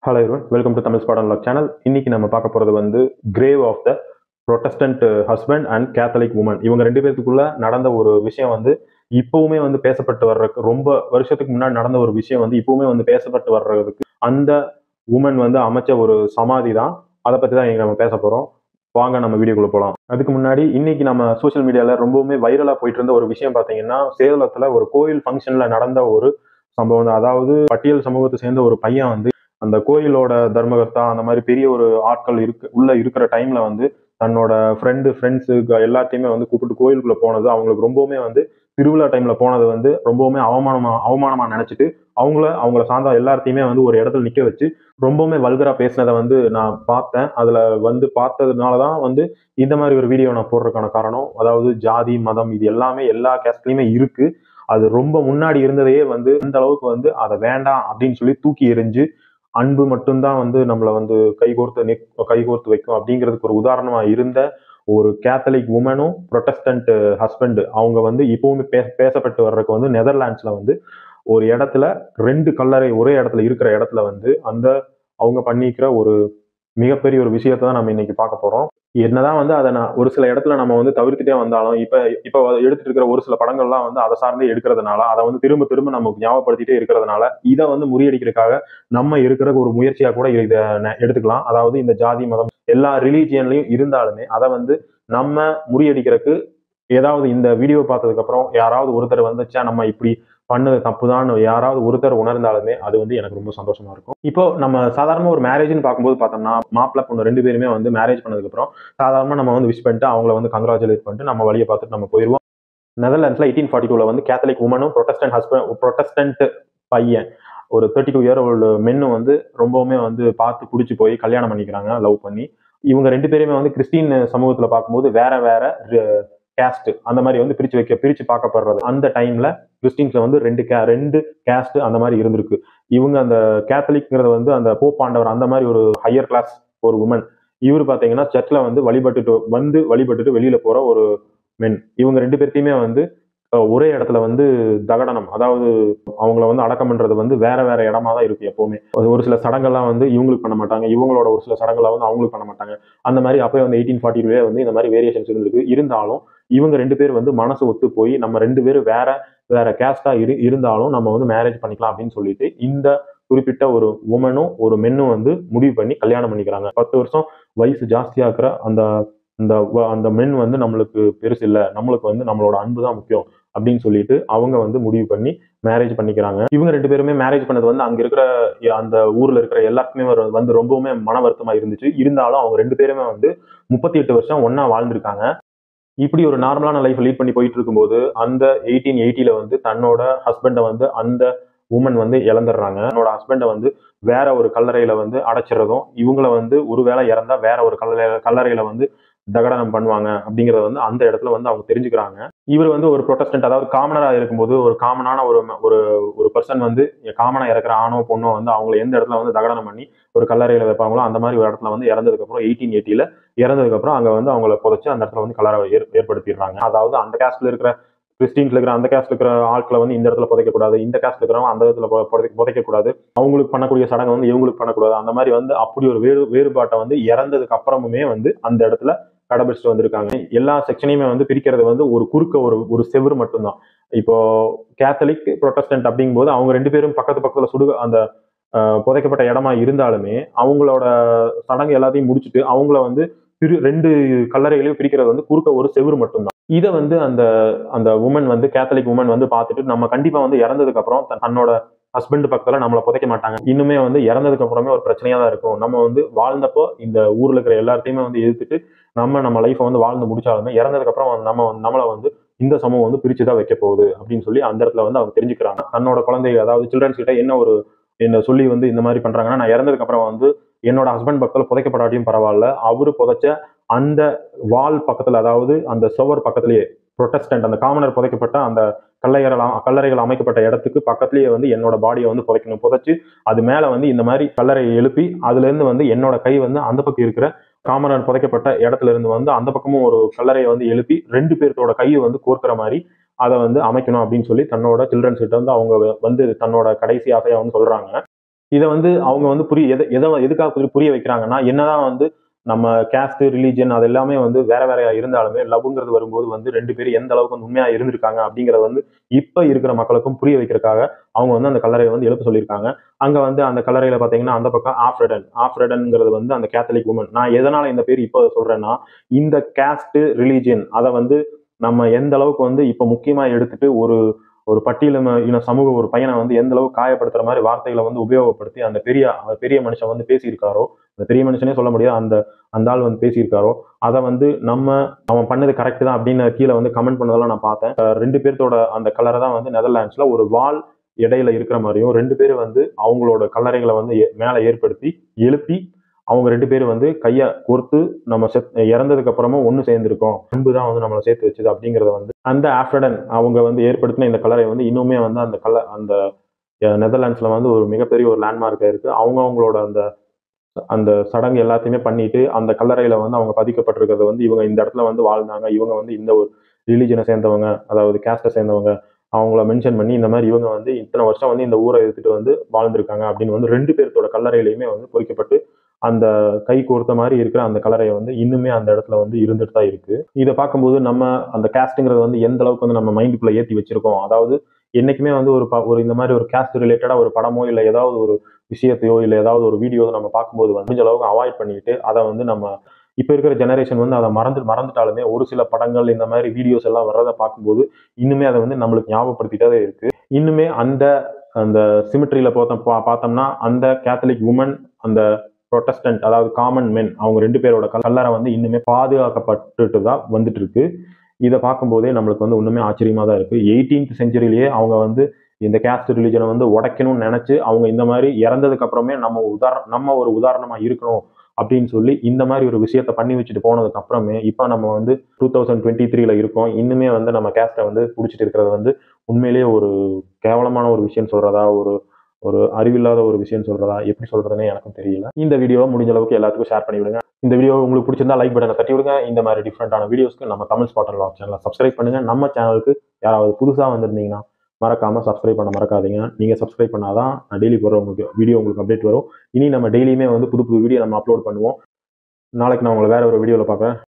hello everyone welcome to Tamil spot unlock channel இன்னைக்கு நம்ம பார்க்க போறது வந்து grave of the Protestant husband and Catholic woman இவங்க ரெண்டு பேர்த்துக்குள்ள நடந்த ஒரு விஷயம் வந்து இப்பவுமே வந்து பேசப்பட்டு வர்றதுக்கு ரொம்ப வருஷத்துக்கு முன்னாடி நடந்த ஒரு விஷயம் வந்து இப்பவுமே வந்து பேசப்பட்டு வர்றதுக்கு அந்த உமன் வந்து அமைச்ச ஒரு சமாதி தான் அதை பத்தி தான் இன்னைக்கு நம்ம பேச போறோம் வாங்க நம்ம வீடியோக்குள்ள போகலாம் அதுக்கு முன்னாடி இன்னைக்கு நம்ம சோஷியல் மீடியால ரொம்பவுமே வைரலா போயிட்டு இருந்த ஒரு விஷயம் பாத்தீங்கன்னா சேலத்துல ஒரு கோயில் ஃபங்க்ஷன்ல நடந்த ஒரு சம்பவம் தான் அதாவது பட்டியல் சமூகத்தை சேர்ந்த ஒரு பையன் வந்து அந்த கோயிலோட தர்மகர்த்தா அந்த மாதிரி பெரிய ஒரு ஆட்கள் இருக்கு உள்ள இருக்கிற டைம்ல வந்து தன்னோட ஃப்ரெண்டு ஃப்ரெண்ட்ஸு எல்லாத்தையுமே வந்து கூப்பிட்டு கோயிலுக்குள்ள போனது அவங்களுக்கு ரொம்பவுமே வந்து திருவிழா டைம்ல போனது வந்து ரொம்பவுமே அவமானமா அவமானமா நினைச்சிட்டு அவங்கள அவங்கள சார்ந்த எல்லாத்தையுமே வந்து ஒரு இடத்துல நிக்க வச்சு ரொம்பவுமே வல்கரா பேசினதை வந்து நான் பார்த்தேன் அதுல வந்து பார்த்ததுனால தான் வந்து இந்த மாதிரி ஒரு வீடியோ நான் போடுறதுக்கான காரணம் அதாவது ஜாதி மதம் இது எல்லாமே எல்லா கேஸ்ட்லயுமே இருக்கு அது ரொம்ப முன்னாடி இருந்ததையே வந்து இந்த அளவுக்கு வந்து அதை வேண்டாம் அப்படின்னு சொல்லி தூக்கி எறிஞ்சு அன்பு மட்டும்தான் வந்து நம்மளை வந்து கைகோர்த்து நிக் கைகோர்த்து வைக்கும் அப்படிங்கிறதுக்கு ஒரு உதாரணமா இருந்த ஒரு கேத்தலிக் உமனும் ப்ரொட்டஸ்டன்ட் ஹஸ்பண்ட் அவங்க வந்து இப்பவுமே பேச பேசப்பட்டு வர்றதுக்கு வந்து நெதர்லாண்ட்ஸ்ல வந்து ஒரு இடத்துல ரெண்டு கல்லறை ஒரே இடத்துல இருக்கிற இடத்துல வந்து அந்த அவங்க பண்ணிக்கிற ஒரு மிகப்பெரிய ஒரு விஷயத்தை தான் நம்ம இன்னைக்கு பார்க்க போறோம் என்னதான் வந்து அதை நான் ஒரு சில இடத்துல நம்ம வந்து தவிர்த்துட்டே வந்தாலும் இப்ப இப்ப எடுத்துட்டு இருக்கிற ஒரு சில படங்கள்லாம் வந்து அதை சார்ந்தே எடுக்கிறதுனால அதை வந்து திரும்ப திரும்ப நமக்கு ஞாபகப்படுத்திட்டே இருக்கிறதுனால இதை வந்து முறியடிக்கிறதுக்காக நம்ம இருக்கிற ஒரு முயற்சியா கூட இதை ந- எடுத்துக்கலாம் அதாவது இந்த ஜாதி மதம் எல்லா ரிலீஜியன்லயும் இருந்தாலுமே அதை வந்து நம்ம முறியடிக்கிறதுக்கு ஏதாவது இந்த வீடியோ பார்த்ததுக்கு அப்புறம் யாராவது ஒருத்தர் வந்துச்சா நம்ம இப்படி பண்ணது தப்புதான் யாராவது ஒருத்தர் உணர்ந்தாலுமே அது வந்து எனக்கு ரொம்ப சந்தோஷமா இருக்கும் இப்போ நம்ம சாதாரண ஒரு மேரேஜ்னு பார்க்கும்போது பார்த்தோம்னா மாப்பிள்ளை பொண்ணு ரெண்டு பேருமே வந்து மேரேஜ் பண்ணதுக்கு அப்புறம் சாதாரணமா நம்ம வந்து விஷ் பண்ணிட்டு அவங்கள வந்து கங்க்ராச்சுலேட் பண்ணிட்டு நம்ம வழியை பார்த்துட்டு நம்ம போயிடுவோம் நெதர்லாண்ட்ஸ்ல எயிட்டீன் ஃபார்ட்டி டூல வந்து கேத்தலிக் உமனும் ப்ரொட்டஸ்டன்ட் ஹஸ்பண்ட் ப்ரொட்டஸ்டன்ட் பையன் ஒரு தேர்ட்டி டூ இயர் ஓல்டு மென்னும் வந்து ரொம்பவுமே வந்து பார்த்து பிடிச்சி போய் கல்யாணம் பண்ணிக்கிறாங்க லவ் பண்ணி இவங்க ரெண்டு பேருமே வந்து கிறிஸ்டின் சமூகத்துல பார்க்கும்போது வேற வேற கேஸ்ட் அந்த மாதிரி வந்து பிரிச்சு வைக்க பிரிச்சு பார்க்கப்படுறது அந்த டைம்ல கிறிஸ்டின்ஸ்ல வந்து ரெண்டு கே ரெண்டு கேஸ்ட் அந்த மாதிரி இருந்திருக்கு இவங்க அந்த கேத்தலிக்ங்கிறது வந்து அந்த போப்பாண்டவர் அந்த மாதிரி ஒரு ஹையர் கிளாஸ் ஒரு உமன் இவர் பாத்தீங்கன்னா சர்ச்சில் வந்து வழிபட்டுட்டு வந்து வழிபட்டுட்டு வெளியில போற ஒரு மென் இவங்க ரெண்டு பேர்த்தையுமே வந்து அஹ், ஒரே இடத்துல வந்து தகடனம் அதாவது அவங்கள வந்து அடக்கம் பண்றது வந்து வேற வேற இடமா தான் இருக்கு எப்பவுமே ஒரு- ஒரு சில சடங்கெல்லாம் வந்து இவங்களுக்கு பண்ண மாட்டாங்க இவங்களோட ஒரு சில சடங்கெல்லாம் வந்து அவங்களுக்கு பண்ண மாட்டாங்க அந்த மாதிரி அப்போ வந்து எயிட்டீன் ஃபார்ட்டி வந்து இந்த மாதிரி வேரியேஷன்ஸ் இருந்திருக்கு இருந்தாலும் இவங்க ரெண்டு பேர் வந்து மனசு ஒத்து போய் நம்ம ரெண்டு பேரும் வேற வேற கேஸ்டா இரு இருந்தாலும் நம்ம வந்து மேரேஜ் பண்ணிக்கலாம் அப்படின்னு சொல்லிட்டு இந்த குறிப்பிட்ட ஒரு உமனும் ஒரு மென்னும் வந்து முடிவு பண்ணி கல்யாணம் பண்ணிக்கிறாங்க பத்து வருஷம் வயசு ஜாஸ்தியா இருக்கிற அந்த அந்த வ- அந்த மென் வந்து நம்மளுக்கு பெருசு இல்லை நம்மளுக்கு வந்து நம்மளோட அன்பு தான் முக்கியம் அப்படின்னு சொல்லிட்டு அவங்க வந்து முடிவு பண்ணி மேரேஜ் பண்ணிக்கிறாங்க இவங்க ரெண்டு பேருமே மேரேஜ் பண்ணது வந்து அங்க இருக்கிற அந்த ஊர்ல இருக்கிற எல்லாருக்குமே ஒரு- வந்து ரொம்பவுமே மன வருத்தமா இருந்துச்சு இருந்தாலும் அவங்க ரெண்டு பேருமே வந்து முப்பத்தி எட்டு வருஷம் ஒண்ணா வாழ்ந்திருக்காங்க இப்படி ஒரு நார்மலான லைஃப் லீட் பண்ணி போயிட்டு இருக்கும்போது அந்த எயிட்டீன் எயிட்டில வந்து தன்னோட ஹஸ்பண்டை வந்து அந்த உமன் வந்து இழந்துடுறாங்க தன்னோட ஹஸ்பண்டை வந்து வேற ஒரு கல்லறையில வந்து அடைச்சிடுறதும் இவங்கள வந்து ஒருவேளை இறந்தா வேற ஒரு கல்லறை கல்லறையில வந்து தகடனம் பண்ணுவாங்க அப்படிங்கறத வந்து அந்த இடத்துல வந்து அவங்க தெரிஞ்சுக்கிறாங்க இவர் வந்து ஒரு ப்ரொட்டஸ்டன்ட் அதாவது காமனரா இருக்கும்போது ஒரு காமனான ஒரு ஒரு ஒரு பர்சன் வந்து காமனா இறக்குற ஆணோ பொண்ணோ வந்து அவங்கள எந்த இடத்துல வந்து தகடனம் பண்ணி ஒரு கல்லறையில வைப்பாங்களோ அந்த மாதிரி ஒரு இடத்துல வந்து இறந்ததுக்கு அப்புறம் எயிட்டீன் எயிட்டில இறந்ததுக்கு அப்புறம் அங்க வந்து அவங்கள புதைச்சு அந்த இடத்துல வந்து கலரை ஏற் ஏற்படுத்திடுறாங்க அதாவது அந்த கேஸ்ட்ல இருக்கிற கிறிஸ்டின்ஸ்ல இருக்கிற அந்த கேஸ்ட்ல இருக்கிற ஆட்களை வந்து இந்த இடத்துல புதைக்கக்கூடாது இந்த கேஸ்ட்ல இருக்கிறவங்க அந்த இடத்துல புதை- புதைக்க புதைக்கக்கூடாது அவங்களுக்கு பண்ணக்கூடிய சடங்கு வந்து இவங்களுக்கு பண்ணக்கூடாது அந்த மாதிரி வந்து அப்படி ஒரு வேறு வேறுபாட்டை வந்து இறந்ததுக்கு அப்புறமுமே வந்து அந்த இடத்துல கடைபிடிச்சிட்டு வந்திருக்காங்க எல்லா செக்ஷனையுமே வந்து பிரிக்கிறது வந்து ஒரு குறுக்க ஒரு ஒரு செவுரு மட்டும்தான் இப்போ கேத்தலிக் ப்ரொட்டஸ்டன்ட் அப்படிங்கும்போது அவங்க ரெண்டு பேரும் பக்கத்து பக்கத்துல சுடு அந்த அஹ், புதைக்கப்பட்ட இடமா இருந்தாலுமே அவங்களோட சடங்கு எல்லாத்தையும் முடிச்சுட்டு அவங்கள வந்து பிரி ரெண்டு கல்லறைகளையும் பிரிக்கிறது வந்து குறுக்க ஒரு செவுரு மட்டும்தான் இதை வந்து அந்த அந்த உமன் வந்து கேத்தலிக் உமன் வந்து பார்த்துட்டு நம்ம கண்டிப்பா வந்து இறந்ததுக்கு அப்புறம் தன்- தன்னோட ஹஸ்பண்ட் பக்கத்துல நம்மளை புதைக்க மாட்டாங்க இன்னுமே வந்து இறந்ததுக்கு அப்புறமே ஒரு பிரச்சனையா தான் இருக்கும் நம்ம வந்து வாழ்ந்தப்போ இந்த ஊர்ல இருக்கிற எல்லாத்தையுமே வந்து எதிர்த்துட்டு நம்ம நம்ம லைஃப்பை வந்து வாழ்ந்து முடிச்சாலுமே இறந்ததுக்கு அப்புறம் நம்ம வந்து- நம்மளை வந்து இந்த சமூகம் வந்து பிரிச்சு தான் வைக்க போகுது அப்படின்னு சொல்லி அந்த இடத்துல வந்து அவங்க தெரிஞ்சுக்கிறாங்க தன்னோட குழந்தை அதாவது சில்ட்ரன்ஸ் கிட்ட என்ன ஒரு என்ன சொல்லி வந்து இந்த மாதிரி பண்றாங்கன்னா நான் இறந்ததுக்கு அப்புறம் வந்து என்னோட ஹஸ்பண்ட் பக்கத்துல புதைக்கப்படாட்டியும் பரவாயில்ல அவரு புதைச்ச அந்த வால் பக்கத்துல அதாவது அந்த சுவர் பக்கத்திலேயே ப்ரொட்டஸ்டன்ட் அந்த காமனர் புதைக்கப்பட்ட அந்த கல்லறைகள் அ- கல்லறைகள் அமைக்கப்பட்ட இடத்துக்கு பக்கத்துலயே வந்து என்னோட பாடியை வந்து புதைக்கணும் புதைச்சு அது மேல வந்து இந்த மாதிரி கல்லறையை எழுப்பி அதுல இருந்து வந்து என்னோட கை வந்து அந்த பக்கம் இருக்கிற காமனர் புதைக்கப்பட்ட இடத்துல இருந்து வந்து அந்த பக்கமும் ஒரு கல்லறையை வந்து எழுப்பி ரெண்டு பேர்த்தோட கையை வந்து கோர்க்கிற மாதிரி அதை வந்து அமைக்கணும் அப்படின்னு சொல்லி தன்னோட சில்ட்ரன்ஸ் கிட்ட வந்து அவங்க வந்து தன்னோட கடைசி ஆசையா வந்து சொல்றாங்க இதை வந்து அவங்க வந்து புரிய எதை எதை எதுக்காக புரிய- புரிய வைக்கிறாங்கன்னா என்னதான் வந்து நம்ம கேஸ்ட் ரிலீஜன் அது எல்லாமே வந்து வேற வேறையா இருந்தாலுமே லவ்ங்கிறது வரும்போது வந்து ரெண்டு பேரும் எந்த அளவுக்கு வந்து உண்மையா இருந்திருக்காங்க அப்படிங்கறத வந்து இப்ப இருக்கிற மக்களுக்கும் புரிய வைக்கிறதுக்காக அவங்க வந்து அந்த கல்லறையை வந்து எழுப்ப சொல்லியிருக்காங்க அங்க வந்து அந்த கல்லறையில பாத்தீங்கன்னா அந்த பக்கம் ஆஃப்ரெடன் ஆஃப்ரெடன்ங்கிறது வந்து அந்த கேத்தலிக் உமன் நான் எதனால இந்த பேர் இப்போ சொல்றேன்னா இந்த கேஸ்ட் ரிலீஜியன் அதை வந்து நம்ம எந்த அளவுக்கு வந்து இப்ப முக்கியமா எடுத்துட்டு ஒரு ஒரு பட்டியலின இன சமூக ஒரு பையனை வந்து எந்த அளவுக்கு காயப்படுத்துற மாதிரி வார்த்தைகளை வந்து உபயோகப்படுத்தி அந்த பெரிய அந்த பெரிய மனுஷன் வந்து பேசியிருக்காரோ அந்த பெரிய மனுஷனே சொல்ல முடியாது அந்த அந்த ஆள் வந்து பேசியிருக்காரோ அதை வந்து நம்ம அவன் பண்ணது கரெக்ட் தான் அப்படின்னு கீழே வந்து கமெண்ட் பண்ணதெல்லாம் நான் பார்த்தேன் அஹ் ரெண்டு பேர்த்தோட அந்த கலரை தான் வந்து நெதர்லாண்ட்ஸ்ல ஒரு வால் இடையில இருக்கிற மாதிரியும் ரெண்டு பேரும் வந்து அவங்களோட கல்லறைகளை வந்து ஏ- மேல ஏற்படுத்தி எழுப்பி அவங்க ரெண்டு பேரும் வந்து கையை கோர்த்து நம்ம செத் இறந்ததுக்கு அப்புறமும் ஒன்று சேர்ந்திருக்கோம் அன்பு தான் வந்து நம்மளை சேர்த்து வச்சது அப்படிங்கறத வந்து அந்த ஆஃப்ரடன் அவங்க வந்து ஏற்படுத்தின இந்த கலரை வந்து இன்னுமே வந்து அந்த கல அந்த அஹ், நெதர்லாண்ட்ஸ்ல வந்து ஒரு மிகப்பெரிய ஒரு லேண்ட்மார்க்கா இருக்கு அவங்க அவங்களோட அந்த அந்த சடங்கு எல்லாத்தையுமே பண்ணிட்டு அந்த கல்லறையில வந்து அவங்க பதிக்கப்பட்டிருக்கிறது வந்து இவங்க இந்த இடத்துல வந்து வாழ்ந்தாங்க இவங்க வந்து இந்த ஒரு ரிலீஜனை சேர்ந்தவங்க அதாவது கேஸ்ட்டை சேர்ந்தவங்க அவங்கள மென்ஷன் பண்ணி இந்த மாதிரி இவங்க வந்து இத்தனை வருஷம் வந்து இந்த ஊரை எடுத்துட்டு வந்து வாழ்ந்திருக்காங்க அப்படின்னு வந்து ரெண்டு பேர்த்தோட கல்லறையிலையுமே வந்து பொறிக்கப்பட்டு அந்த கை கோர்த்த மாதிரி இருக்கிற அந்த கலரையை வந்து இன்னுமே அந்த இடத்துல வந்து இருந்துட்டு தான் இருக்கு இதை பார்க்கும்போது நம்ம அந்த கேஸ்ட்டுங்கிறது வந்து எந்த அளவுக்கு வந்து நம்ம மைண்டுக்குள்ள ஏற்றி வச்சிருக்கோம் அதாவது என்னைக்குமே வந்து ஒரு ப- ஒரு இந்த மாதிரி ஒரு கேஸ்ட் ரிலேட்டடா ஒரு படமோ இல்லை ஏதாவது ஒரு விஷயத்தையோ இல்லை ஏதாவது ஒரு வீடியோ நம்ம பார்க்கும்போது வந்து முடிஞ்ச அளவுக்கு அவாய்ட் பண்ணிட்டு அதை வந்து நம்ம இப்போ இருக்கிற ஜெனரேஷன் வந்து அதை மறந்து மறந்துட்டாலுமே ஒரு சில படங்கள் இந்த மாதிரி வீடியோஸ் எல்லாம் வர்றதை பார்க்கும்போது இன்னுமே அதை வந்து நம்மளுக்கு ஞாபகப்படுத்திட்டே இருக்கு இன்னுமே அந்த அந்த சிமிட்ரியில பார்த்தோம் பா- பார்த்தோம்னா அந்த கேத்தலிக் உமன் அந்த ப்ரொட்டஸ்டன்ட் அதாவது காமன் மென் அவங்க ரெண்டு பேரோட கல்லறை வந்து இன்னுமே பாதுகாக்கப்பட்டுட்டு தான் வந்துட்டு இருக்கு இதை பார்க்கும்போதே நம்மளுக்கு வந்து இன்னுமே ஆச்சரியமா தான் இருக்கு எயிட்டீன்த் செஞ்சுரியிலேயே அவங்க வந்து இந்த கேஸ்ட் ரிலிஜனை வந்து உடைக்கணும்னு நினைச்சு அவங்க இந்த மாதிரி இறந்ததுக்கு அப்புறமே நம்ம உதாரண நம்ம ஒரு உதாரணமா இருக்கணும் அப்படின்னு சொல்லி இந்த மாதிரி ஒரு விஷயத்த பண்ணி வச்சுட்டு போனதுக்கு அப்புறமே இப்போ நம்ம வந்து டூ தௌசண்ட் டுவெண்ட்டி த்ரீல இருக்கோம் இன்னுமே வந்து நம்ம கேஸ்ட்டை வந்து பிடிச்சிட்டு இருக்கிறது வந்து உண்மையிலேயே ஒரு கேவலமான ஒரு விஷயம் சொல்றதா ஒரு ஒரு அறிவில்லாத ஒரு விஷயம் சொல்றதா எப்படி சொல்றதுன்னே எனக்கும் தெரியல இந்த வீடியோவை முடிஞ்ச அளவுக்கு எல்லாத்துக்கும் ஷேர் பண்ணி விடுங்க இந்த வீடியோ உங்களுக்கு பிடிச்சிருந்தா லைக் பட்டனை தட்டி விடுங்க இந்த மாதிரி டிஃப்ரெண்டான வீடியோஸ்க்கு நம்ம தமிழ் ஸ்பாட் லாக் சேனலை சப்ஸ்கிரைப் பண்ணுங்க நம்ம சேனலுக்கு யாராவது புதுசாக வந்திருந்தீங்கன்னா மறக்காம சப்ஸ்கிரைப் பண்ண மறக்காதீங்க நீங்க சப்ஸ்கிரைப் பண்ணாதான் நான் டெய்லி போடுற உங்களுக்கு வீடியோ உங்களுக்கு அப்டேட் வரும் இனி நம்ம டெய்லியுமே வந்து புது புது வீடியோ நம்ம அப்லோட் பண்ணுவோம் நாளைக்கு நான் உங்களை வேற ஒரு வீடியோவில் பார்க்குறேன்